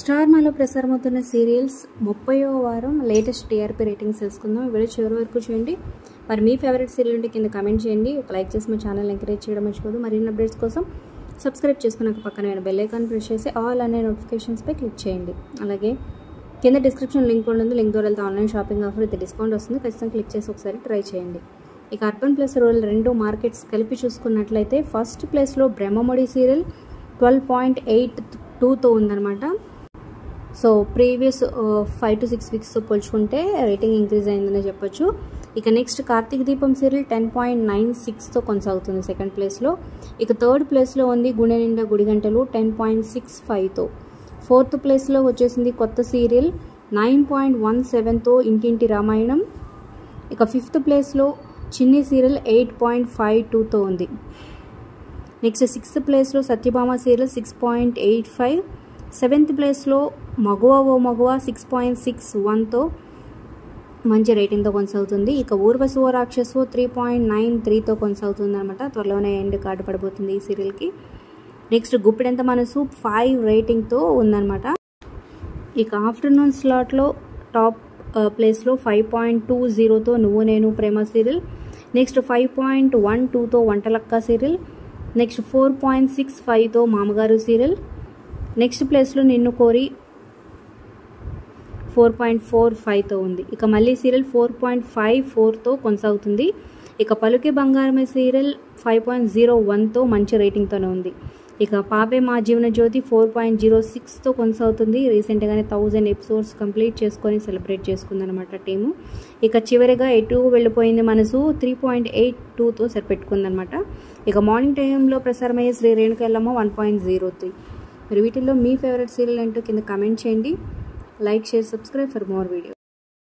star మాలో ప్రసారమవుతున్న serials ముప్పయో వారం లేటెస్ట్ టీఆర్పీ రేటింగ్స్ తెలుసుకుందాం ఈ వీడియో చివరి వరకు చూడండి మరి మీ ఫేవరెట్ సీరియల్ ఉంటే కింద కమెంట్ చేయండి ఒక లైక్ చేసి మా ఛానల్ ఎంకరేజ్ చేయడం మర్చిపోదు మరిన్ని అప్డేట్స్ కోసం సబ్స్క్రైబ్ చేసుకున్నాక పక్కన బెల్ ఐకాన్ ప్రెస్ చేసి ఆల్ అనే నోటిఫికేషన్స్పై క్లిక్ చేయండి అలాగే కింద డిస్క్రిప్షన్ లింక్ ఉంటుంది లింక్ ద్వారా వెళ్తే ఆన్లైన్ షాపింగ్ ఆఫర్ ఇది డిస్కౌంట్ వస్తుంది ఖచ్చితంగా క్లిక్ చేసి ఒకసారి ట్రై చేయండి ఇక అర్బన్ ప్లస్ రూరల్ రెండు మార్కెట్స్ కలిపి చూసుకున్నట్లయితే ఫస్ట్ ప్లేస్లో Brahmamudi serial twelve point eight టూతో ఉందన్నమాట so previous five to six వీక్స్తో పోల్చుకుంటే రేటింగ్ ఇంక్రీజ్ అయిందని చెప్పొచ్చు ఇక next Karthika Deepam serial ten point nine సిక్స్తో కొనసాగుతుంది సెకండ్ ప్లేస్లో ఇక థర్డ్ ప్లేస్లో ఉంది Gunde Ninda Gudigantalu ten point six ఫైవ్తో ఫోర్త్ ప్లేస్లో వచ్చేసింది కొత్త సీరియల్ నైన్ పాయింట్ వన్ సెవెన్తో ఇంటింటి రామాయణం ఇక ఫిఫ్త్ ప్లేస్లో చిన్ని సీరియల్ ఎయిట్ పాయింట్ ఫైవ్ టూతో ఉంది నెక్స్ట్ సిక్స్త్ ప్లేస్లో Satyabhama serial six point eight five seventh ప్లేస్లో Maguva O Maguva six point six వన్తో మంచి రేటింగ్తో కొనసాగుతుంది ఇక Urvasivo Rakshasivo three point nine త్రీతో కొనసాగుతుంది అనమాట త్వరలోనే ఎండ్ కార్డు పడబోతుంది ఈ సీరియల్కి నెక్స్ట్ గుప్పిడంత మనసు ఫైవ్ రేటింగ్తో ఉందన్నమాట ఇక ఆఫ్టర్నూన్ స్లాట్లో టాప్ ప్లేస్లో ఫైవ్ పాయింట్ టూ జీరోతో Nuvvu Nenu Prema serial next five point one టూతో Vantalakka serial next four point six ఫైవ్తో మామగారు సీరియల్ నెక్స్ట్ ప్లేస్లో నిన్ను కోరి ఫోర్ పాయింట్ ఫోర్ ఫైవ్తో ఉంది ఇక Malli serial four point five ఫోర్తో కొనసాగుతుంది ఇక Paluke Bangarame serial five point zero వన్తో మంచి రేటింగ్తోనే ఉంది ఇక Pape Maa Jeevana Jyothi four point zero సిక్స్తో కొనసాగుతుంది రీసెంట్గానే థౌజండ్ ఎపిసోడ్స్ కంప్లీట్ చేసుకొని సెలబ్రేట్ చేసుకుందనమాట టీము ఇక చివరిగా ఎటు వెళ్ళిపోయింది మనసు త్రీ పాయింట్ ఎయిట్ టూతో సరిపెట్టుకుందనమాట ఇక మార్నింగ్ టైంలో ప్రసారమయ్యే Shri Renuka Yellamma one point zero three మరి వీటిల్లో మీ ఫేవరెట్ సీరియల్ ఏంటో కింద కమెంట్ చేయండి like share subscribe for more video